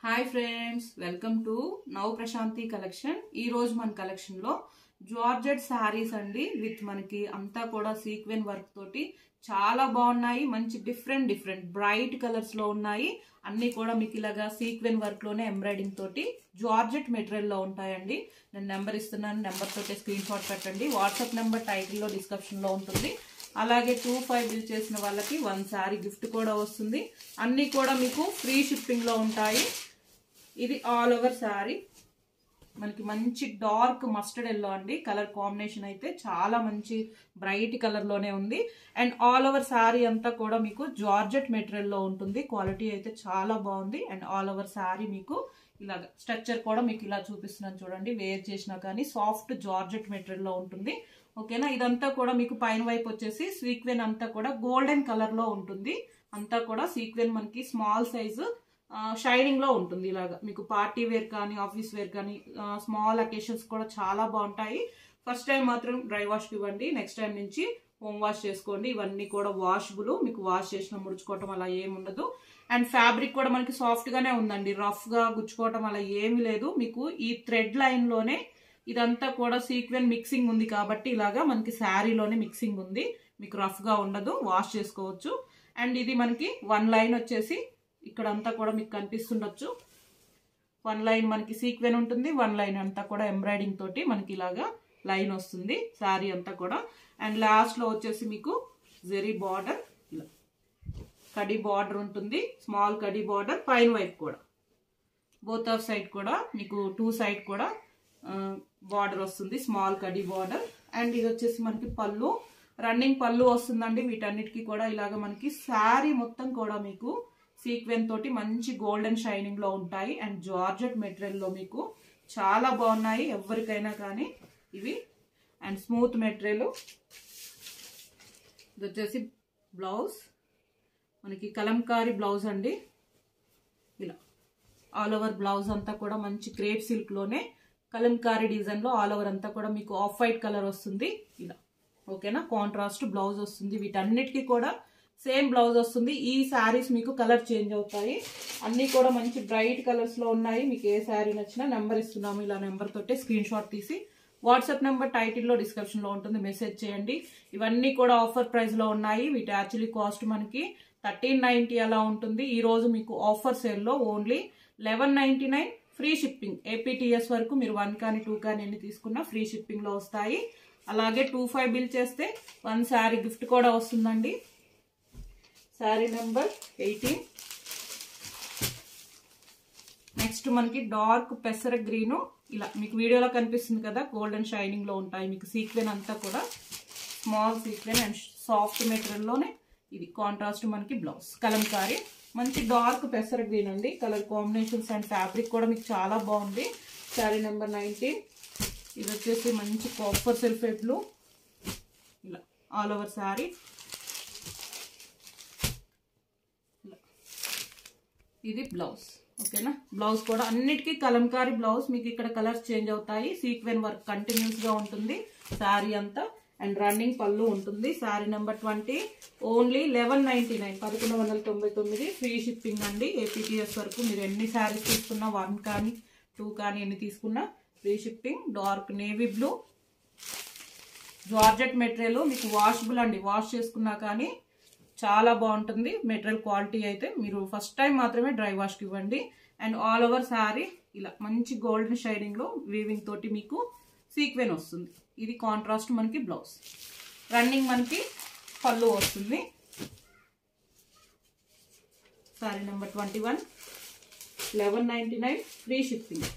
hi friends welcome to Nav Prashanti collection ఈ రోజు మన కలెక్షన్ లో జార్జెట్ శారీస్ అండి విత్ మనకి అంతా కూడా సీక్వెన్ వర్క్ తోటి చాలా బాగున్నాయి మంచి డిఫరెంట్ డిఫరెంట్ బ్రైట్ కలర్స్ లో ఉన్నాయి అన్ని కూడా మీకు ఇలాగా సీక్వెన్ వర్క్ లోనే ఎంబ్రాయిడింగ్ తోటి జార్జెట్ మెటీరియల్ లో ఉంటాయండి నేను నెంబర్ ఇస్తున్నాను నెంబర్ తోటి స్క్రీన్ షాట్ పెట్టండి వాట్సాప్ నెంబర్ టైటిల్ లో డిస్క్రిప్షన్ లో ఉంటుంది అలాగే టూ ఫైవ్ బిల్ చేసిన వాళ్ళకి వన్ శారీ గిఫ్ట్ కూడా వస్తుంది అన్ని కూడా మీకు ఫ్రీ షిప్పింగ్ లో ఉంటాయి ఇది ఆల్ ఓవర్ శారీ మనకి మంచి డార్క్ మస్టర్డ్ ఎల్లో అండి కలర్ కాంబినేషన్ అయితే చాలా మంచి బ్రైట్ కలర్ లోనే ఉంది అండ్ ఆల్ ఓవర్ శారీ అంతా కూడా మీకు జార్జెట్ మెటీరియల్ లో ఉంటుంది క్వాలిటీ అయితే చాలా బాగుంది అండ్ ఆల్ ఓవర్ శారీ మీకు ఇలాగ స్ట్రక్చర్ కూడా మీకు ఇలా చూపిస్తున్నాను చూడండి వేర్ చేసినా కానీ సాఫ్ట్ జార్జెట్ మెటీరియల్ లో ఉంటుంది ఓకేనా ఇదంతా కూడా మీకు పైన వైపు వచ్చేసి సీక్వెన్ అంతా కూడా గోల్డెన్ కలర్ లో ఉంటుంది అంతా కూడా సీక్వెన్ మనకి స్మాల్ సైజు షైనింగ్ లో ఉంటుంది ఇలాగా మీకు పార్టీ వేర్ కానీ ఆఫీస్ వేర్ కానీ స్మాల్ అకేషన్స్ కూడా చాలా బాగుంటాయి ఫస్ట్ టైం మాత్రం డ్రై వాష్ ఇవ్వండి నెక్స్ట్ టైం నుంచి హోమ్ వాష్ చేసుకోండి ఇవన్నీ కూడా వాషబుల్ మీకు వాష్ చేసిన ముడుచుకోవటం అలా ఏమి ఉండదు అండ్ ఫ్యాబ్రిక్ కూడా మనకి సాఫ్ట్ గానే ఉందండి రఫ్ గా గుచ్చుకోవటం అలా ఏమీ లేదు మీకు ఈ థ్రెడ్ లైన్ లోనే ఇదంతా కూడా సీక్వెన్ మిక్సింగ్ ఉంది కాబట్టి ఇలాగా మనకి శారీలోనే మిక్సింగ్ ఉంది మీకు రఫ్ గా ఉండదు వాష్ చేసుకోవచ్చు అండ్ ఇది మనకి వన్ లైన్ వచ్చేసి ఇక్కడ అంతా కూడా మీకు కనిపిస్తుండొచ్చు వన్ లైన్ మనకి సీక్వెన్ ఉంటుంది వన్ లైన్ అంతా కూడా ఎంబ్రాయిడింగ్ తోటి మనకి ఇలాగా లైన్ వస్తుంది శారీ అంతా కూడా అండ్ లాస్ట్ లో వచ్చేసి మీకు జెరీ బార్డర్ ఇలా కడి బార్డర్ ఉంటుంది స్మాల్ కడి బార్డర్ పైన వైపు కూడా బోత్ ఆఫ్ సైడ్ కూడా మీకు టూ సైడ్ కూడా బార్డర్ వస్తుంది స్మాల్ కడి బార్డర్ అండ్ ఇది వచ్చేసి మనకి పళ్ళు రన్నింగ్ పళ్ళు వస్తుందండి వీటన్నిటికీ కూడా ఇలాగ మనకి శారీ మొత్తం కూడా మీకు సీక్వెన్ తోటి మంచి గోల్డెన్ షైనింగ్ లో ఉంటాయి అండ్ జార్జెట్ మెటీరియల్ లో మీకు చాలా బాగున్నాయి ఎవరికైనా కానీ ఇవి అండ్ స్మూత్ మెటీరియల్ ఇది వచ్చేసి బ్లౌజ్ మనకి కలంకారీ బ్లౌజ్ అండి ఇలా ఆల్ ఓవర్ బ్లౌజ్ అంతా కూడా మంచి క్రేప్ సిల్క్ లోనే కలంకారీ డిజైన్ లో ఆల్ ఓవర్ అంతా కూడా మీకు ఆఫ్ వైట్ కలర్ వస్తుంది ఇలా ఓకేనా కాంట్రాస్ట్ బ్లౌజ్ వస్తుంది వీటన్నిటికీ కూడా సేమ్ బ్లౌజ్ వస్తుంది ఈ శారీస్ మీకు కలర్ చేంజ్ అవుతాయి అన్ని కూడా మంచి బ్రైట్ కలర్స్ లో ఉన్నాయి మీకు ఏ శారీ నచ్చినా నెంబర్ ఇస్తున్నాము ఇలా నెంబర్ తోటే స్క్రీన్ షాట్ తీసి వాట్సాప్ నెంబర్ టైటిల్లో డిస్క్రిప్షన్ లో ఉంటుంది మెసేజ్ చేయండి ఇవన్నీ కూడా ఆఫర్ ప్రైస్ లో ఉన్నాయి వీటి యాక్చువల్లీ కాస్ట్ మనకి థర్టీన్ నైన్టీ అలా ఉంటుంది ఈ రోజు మీకు ఆఫర్ సేల్ లో only eleven ninety nine free shipping APTS వరకు మీరు వన్ కానీ టూ కానీ ఎన్ని తీసుకున్నా ఫ్రీ షిప్పింగ్ లో వస్తాయి అలాగే టూ ఫైవ్ బిల్ చేస్తే వన్ శారీ గిఫ్ట్ కూడా వస్తుందండి శారీ నెంబర్ ఎయిటీన్ నెక్స్ట్ మనకి డార్క్ పెసర గ్రీన్ ఇలా మీకు వీడియోలో కనిపిస్తుంది కదా గోల్డెన్ షైనింగ్ లో ఉంటాయి మీకు సీక్వెన్ అంతా కూడా small sequin and soft material లోనే ఇది కాంట్రాస్ట్ మనకి బ్లౌజ్ కలంకారీ మంచి డార్క్ పెసర గ్రీన్ అండి కలర్ కాంబినేషన్స్ అండ్ ఫ్యాబ్రిక్ కూడా మీకు చాలా బాగుంది శారీ నెంబర్ నైన్టీన్ ఇది వచ్చేసి మంచి కాపర్ సెల్ఫెడ్ బ్లూ ఇలా ఆల్ ఓవర్ శారీ ఇది బ్లౌజ్ ఓకేనా బ్లౌజ్ కూడా అన్నిటికీ కలంకారీ బ్లౌజ్ మీకు ఇక్కడ కలర్స్ చేంజ్ అవుతాయి సీక్వెన్ వర్క్ కంటిన్యూస్ గా ఉంటుంది శారీ అంతా అండ్ రన్నింగ్ పళ్ళు ఉంటుంది sari number twenty only eleven ninety nine పదకొండు వందల తొంభై తొమ్మిది ఫ్రీ షిప్పింగ్ అండి ఏపీటీఎస్ వరకు మీరు ఎన్ని శారీస్ తీసుకున్నా వన్ కానీ టూ కానీ ఎన్ని తీసుకున్నా free shipping dark navy blue georgette material మీకు వాషబుల్ అండి వాష్ చేసుకున్నా కానీ చాలా బాగుంటుంది మెటీరియల్ క్వాలిటీ అయితే మీరు ఫస్ట్ టైం మాత్రమే డ్రై వాష్కి ఇవ్వండి అండ్ ఆల్ ఓవర్ శారీ ఇలా మంచి గోల్డెన్ షైడింగ్లో వీవింగ్ తోటి మీకు సీక్వెన్ వస్తుంది ఇది కాంట్రాస్ట్ మనకి బ్లౌజ్ రన్నింగ్ మనకి పళ్ళు వస్తుంది sari number twenty one eleven ninety nine free shipping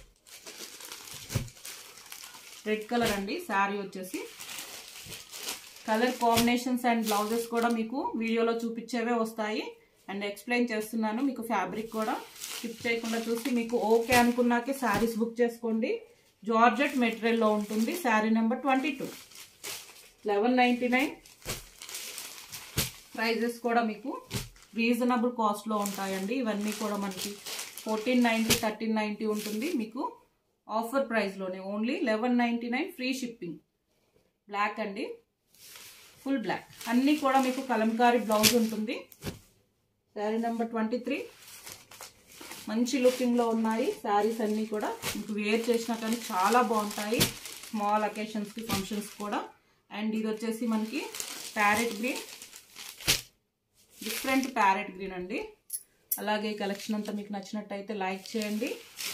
red colour అండి శారీ వచ్చేసి కలర్ కాంబినేషన్స్ అండ్ బ్లౌజెస్ కూడా మీకు వీడియోలో చూపించేవే వస్తాయి అండ్ ఎక్స్ప్లెయిన్ చేస్తున్నాను మీకు ఫ్యాబ్రిక్ కూడా స్కిప్ చేయకుండా చూసి మీకు ఓకే అనుకున్నాకే శారీస్ బుక్ చేసుకోండి జార్జెట్ మెటీరియల్లో ఉంటుంది sari number twenty two eleven ninety nine prices కూడా మీకు రీజనబుల్ కాస్ట్లో ఉంటాయండి ఇవన్నీ కూడా మనకి ఫోర్టీన్ నైంటీ థర్టీన్ నైంటీ ఉంటుంది మీకు ఆఫర్ ప్రైస్లోనే only eleven ninety nine free shipping black అండి ఫుల్ బ్లాక్ అన్నీ కూడా మీకు కలంకారీ బ్లౌజ్ ఉంటుంది శారీ నెంబర్ ట్వంటీ త్రీ మంచి లుకింగ్లో ఉన్నాయి శారీస్ అన్నీ కూడా మీకు వేర్ చేసినా కానీ చాలా బాగుంటాయి స్మాల్ అకేషన్స్కి ఫంక్షన్స్ కూడా అండ్ ఇది వచ్చేసి మనకి parrot green different parrot green అండి అలాగే ఈ కలెక్షన్ అంతా మీకు నచ్చినట్టయితే లైక్ చేయండి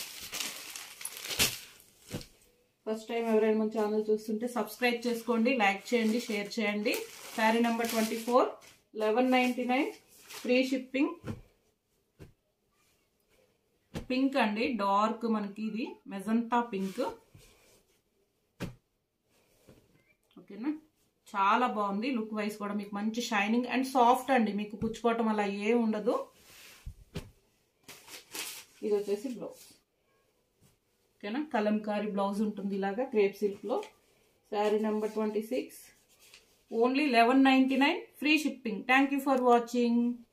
ఫస్ట్ టైం ఎవరైనా మన ఛానల్ చూస్తుంటే సబ్స్క్రైబ్ చేసుకోండి లైక్ చేయండి షేర్ చేయండి sari number twenty four eleven ninety nine free shipping pink అండి డార్క్ మనకి ఇది మెజంతా పింక్ ఓకేనా చాలా బాగుంది లుక్ వైజ్ కూడా మీకు మంచి షైనింగ్ అండ్ సాఫ్ట్ అండి మీకు పుచ్చుకోవటం అలా ఏ ఉండదు ఇది వచ్చేసి బ్లౌజ్ ఓకేనా కలంకారీ బ్లౌజ్ ఉంటుంది ఇలాగా క్రేప్ సిల్క్లో sari number twenty six only eleven ninety nine free shipping thank you for watching